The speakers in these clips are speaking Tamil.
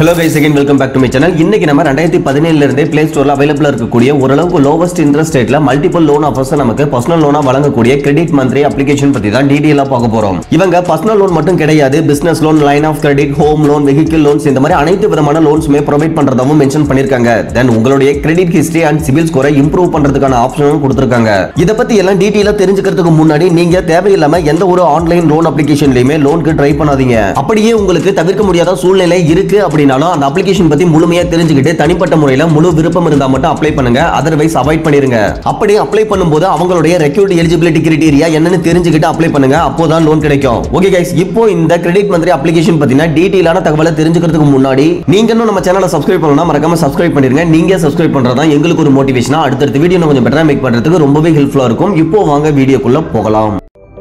hello guys again welcome back to my channel இன்னைக்கு நம்ம ரெண்டாயிரத்தி பதினேழுல இருந்தே பிளே ஸ்டோர்ல அவைலபிளா இருக்கக்கூடிய ஓரளவுக்கு லோவஸ்ட் இன்ட்ரெஸ்ட் ரேட்ல மல்டிபிள் லோன் ஆஃபர்ஸ் நமக்கு பர்சனல் லோனா வழங்கக்கூடிய கிரெடிட் மந்த்லி அப்ளிகேஷன் பத்தி தான் டீடைலா பார்க்க போறோம் இவங்க பர்சனல் லோன் மட்டும் கிடையாது business loan line of credit home loan vehicle loans இந்த மாதிரி அனைத்து விதமான லோன்ஸுமே ப்ரொவைட் பண்றதாவும் மென்ஷன் பண்ணிருக்காங்க தென் உங்களுடைய கிரெடிட் ஹிஸ்டரி அண்ட் சிபில் ஸ்கோரை இம்ப்ரூவ் பண்றதுக்கான ஆப்ஷனும் கொடுத்திருக்காங்க இத பத்தி எல்லாம் டீடைலா தெரிஞ்சுக்கிறதுக்கு முன்னாடி நீங்க தேவையில்லாம எந்த ஒரு ஆன்லைன் லோன் அப்ளிகேஷன்லயுமே லோனுக்கு ட்ரை பண்ணாதீங்க அப்படியே உங்களுக்கு தவிர்க்க முடியாத சூழ்நிலை இருக்கு அப்படின்னாலும் அந்த அப்ளிகேஷன் பத்தி முழுமையா தெரிஞ்சுக்கிட்டு தனிப்பட்ட முறையில முழு விருப்பம் இருந்தா மட்டும் அப்ளை பண்ணுங்க அதர்வைஸ் அவாய்ட் பண்ணிருங்க அப்படி அப்ளை பண்ணும்போது அவங்களுடைய ரெக்யூர்ட் எலிஜிபிலிட்டி கிரைட்டீரியா என்னன்னு தெரிஞ்சுக்கிட்டு அப்ளை பண்ணுங்க அப்போதான் லோன் கிடைக்கும் ஓகே கைஸ் இப்போ இந்த கிரெடிட் மந்திரி அப்ளிகேஷன் பத்தின டீடைலான தகவலை தெரிஞ்சுக்கிறதுக்கு முன்னாடி நீங்க இன்னும் நம்ம சேனலை சப்ஸ்கிரைப் பண்ணலாம் மறக்காம சப்ஸ்கிரைப் பண்ணிருங்க நீங்க சப்ஸ்கிரைப் பண்றதா எங்களுக்கு ஒரு மோட்டிவேஷனா அடுத்தடுத்த வீடியோ கொஞ்சம் பெட்டரா மேக் பண்றதுக்கு ரொம்பவே ஹெல்ப்ஃபுல்லா இருக்கும் இப்போ வாங்க வீடியோக்குள்ள போகலாம்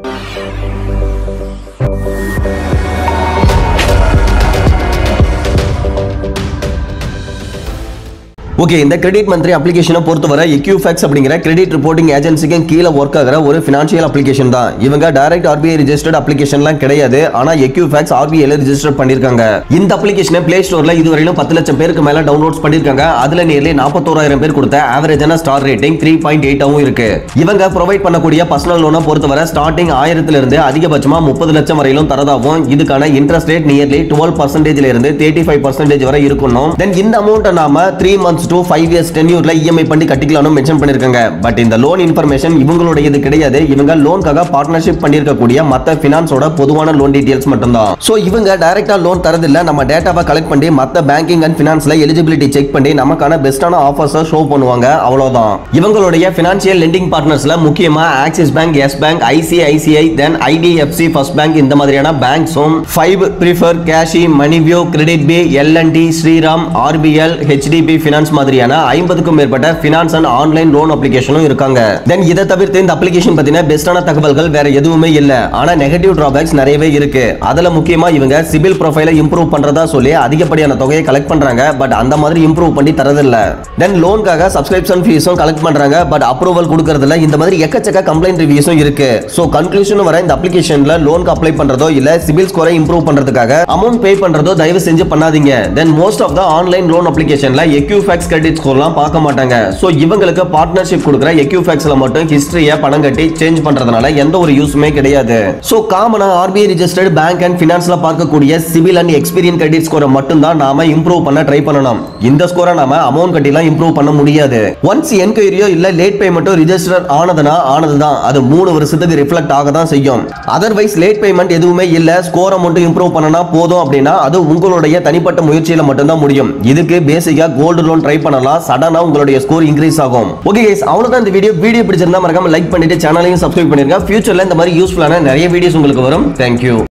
ஓகே இந்த கிரெடிட் மந்த்ரி அப்ளிகேஷனை பொறுத்தவரை எக்யூஃபேக்ஸ் அப்படிங்கிற கிரெடிட் ரிப்போர்ட்டிங் ஏஜென்சிக்கு கீழே ஒர்க் ஆகிற ஒரு ஃபினான்ஷியல் அப்ளிகேஷன் தான் இவங்க டைரக்ட் ஆர்பிஐ ரிஜிஸ்டர்ட் அப்ளிகேஷன்லாம் கிடையாது ஆனா எக்யூஃபேக்ஸ் ஆர்பிஐல ரிஜிஸ்டர் பண்ணிருக்காங்க இந்த அப்ளிகேஷனை பிளே ஸ்டோர்ல இதுவரையிலும் பத்து லட்சம் பேருக்கு மேல டவுன்லோட்ஸ் பண்ணிருக்காங்க அதுல நியர்லி நாற்பத்தோராயிரம் பேர் கொடுத்த ஆவரேஜான ஸ்டார் ரேட்டிங் த்ரீ பாயிண்ட் எயிட்டாவும் இருக்கு இவங்க ப்ரொவைட் பண்ணக்கூடிய பர்சனல் லோனை பொறுத்தவரை ஸ்டார்டிங் ஆயிரத்துல இருந்து அதிகபட்சமா முப்பது லட்சம் வரையிலும் தரதாகவும் இதுக்கான இன்ட்ரெஸ்ட் ரேட் நியர்லி டுவெல் பர்சன்டேஜ்ல இருந்து தேர்ட்டி ஃபைவ் பர்சன்டேஜ் வரை இருக்கணும் தென் இந்த அமௌண்ட்டை நாம three months to five years டென்யூர்ல இஎம்ஐ பண்ணி கட்டிக்கலாம்னு மென்ஷன் பண்ணிருக்காங்க பட் இந்த லோன் இன்ஃபர்மேஷன் இவங்களுடைய இது கிடையாது இவங்க லோனுக்காக பார்ட்னர்ஷிப் பண்ணிருக்கக்கூடிய மத்த பினான்ஸோட பொதுவான லோன் டீடைல்ஸ் மட்டும்தான் சோ இவங்க டைரக்டா லோன் தரதில்ல நம்ம டேட்டாவை கலெக்ட் பண்ணி மத்த பேங்கிங் அண்ட் பினான்ஸ்ல எலிஜிபிலிட்டி செக் பண்ணி நமக்கான பெஸ்டான ஆஃபர்ஸை ஷோ பண்ணுவாங்க அவ்வளவுதான் இவங்களுடைய பினான்சியல் லெண்டிங் பார்ட்னர்ஸ்ல முக்கியமா Axis Bank Yes Bank ICICI then IDFC First Bank இந்த மாதிரியான பேங்க்ஸும் Fibe Prefr CASHe Moneyview KreditBee L and T Shriram RBL HDB finance மாதிரியான ஐம்பதுக்கும் மேற்பட்ட ஃபினான்ஸ் அண்ட் ஆன்லைன் லோன் அப்ளிகேஷனும் இருக்காங்க தென் இதை தவிர்த்து இந்த அப்ளிகேஷன் பத்தின பெஸ்டான தகவல்கள் வேற எதுவுமே இல்ல ஆனா நெகட்டிவ் டிராபேக்ஸ் நிறையவே இருக்கு அதுல முக்கியமா இவங்க சிபில் ப்ரொஃபைலை இம்ப்ரூவ் பண்றதா சொல்லி அதிகப்படியான தொகையை கலெக்ட் பண்றாங்க பட் அந்த மாதிரி இம்ப்ரூவ் பண்ணி தரதில்ல தென் லோனுக்காக சப்ஸ்கிரிப்ஷன் ஃபீஸும் கலெக்ட் பண்றாங்க பட் அப்ரூவல் கொடுக்கறதுல இந்த மாதிரி எக்கச்சக்க கம்ப்ளைண்ட் ரிவ்யூஸும் இருக்கு சோ கன்க்ளூஷன் வர இந்த அப்ளிகேஷன்ல லோனுக்கு அப்ளை பண்றதோ இல்ல சிபில் ஸ்கோரை இம்ப்ரூவ் பண்றதுக்காக அமௌண்ட் பே பண்றதோ தயவு செஞ்சு பண்ணாதீங்க then most of the online loan அப்ளிகேஷன்ல எக்யூஃபேக்ஸ் கிரெடிட் ஸ்கோர்லாம் பார்க்க மாட்டாங்க சோ இவங்களுக்கு பார்ட்னர்ஷிப் கொடுக்குற எக்யூஃபேக்ஸ்ல மட்டும் ஹிஸ்டரியை பணம் கட்டி சேஞ்ச் பண்றதுனால எந்த ஒரு யூஸுமே கிடையாது சோ காமனா ஆர்பிஐ ரிஜிஸ்டர்ட் பேங்க் அண்ட் பினான்ஸ்ல பார்க்கக்கூடிய சிவில் அண்ட் எக்ஸ்பீரியன் கிரெடிட் ஸ்கோரை மட்டும் தான் நாம இம்ப்ரூவ் பண்ண ட்ரை பண்ணணும் இந்த ஸ்கோரை நாம அமௌண்ட் கட்டிலாம் இம்ப்ரூவ் பண்ண முடியாது ஒன்ஸ் என்கொயரியோ இல்ல லேட் பேமெண்ட்டோ ரிஜிஸ்டர் ஆனதுனா ஆனதுதான் அது மூணு வருஷத்துக்கு ரிஃப்ளெக்ட் ஆக தான் செய்யும் அதர்வைஸ் லேட் பேமெண்ட் எதுவுமே இல்ல ஸ்கோரை மட்டும் இம்ப்ரூவ் பண்ணனா போதும் அப்படின்னா அது உங்களுடைய தனிப்பட்ட முயற்சியில மட்டும்தான் முடியும் இதுக்கு பேசிக்கா கோல்டு லோன் ட்ரை பண்ணலாம் சடனா உங்களுடைய ஸ்கோர் இன்க்ரீஸ் ஆகும் ஓகே கைஸ் அவ்வளவுதான் இந்த வீடியோ வீடியோ பிடிச்சிருந்தா மறக்காம லைக் பண்ணிட்டு சேனலையும் சப்ஸ்கிரைப் பண்ணிருங்க ஃபியூச்சர்ல இந்த மாதிரி யூஸ்ஃபுல்லான நிறைய வீடியோஸ் உங்களுக்கு வரும் தேங்க்யூ